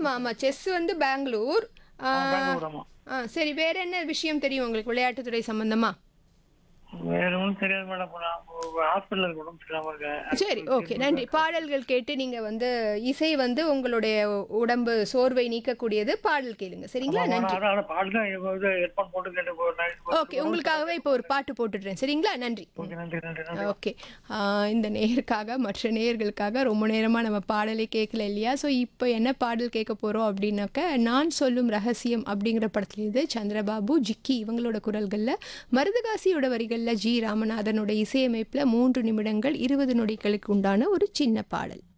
ஆமா ஆமா செஸ் வந்து பெங்களூர் ஆ, பெங்களூர் ஆமா ஆ சரி வேற என்ன விஷயம் தெரியும் உங்களுக்கு விளையாட்டுத்துறை சம்பந்தமா வேற ஒன்றும் தெரியாது மேடம் நான் ஹாஸ்பிட்டலுக்கு உடம்பு சரியில்லாம இருக்கேன் சரி ஓகே நன்றி பாடல்கள் கேட்டு நீங்க வந்து இசை வந்து உங்களுடைய உடம்பு சோர்வை நீக்கக்கூடியது பாடல் கேளுங்க சரிங்களா நன்றி அதான் அதான் பாட்டு தான் இது ஹெட்ஃபோன் போட்டு கேட்டு போ- night ஓகே உங்களுக்காகவே இப்போ ஒரு பாட்டு போட்டுடுறேன் சரிங்களா நன்றி ஓகே நன்றி நன்றி நன்றி ஓகே இந்த நேயருக்காக மற்ற நேயர்களுக்காக ரொம்ப நேரமாக நம்ம பாடலே கேட்கல இல்லையா ஸோ இப்போ என்ன பாடல் கேட்க போகிறோம் அப்படின்னாக்க நான் சொல்லும் ரகசியம் அப்படிங்கிற படத்துலேருந்து சந்திரபாபு ஜிக்கி இவங்களோட குரல்களில் மருதகாசியோட வரிகளில் ஜி ராமநாதனோட இசையமைப்பில் மூன்று நிமிடங்கள் இருபது நொடிகளுக்கு உண்டான ஒரு சின்ன பாடல்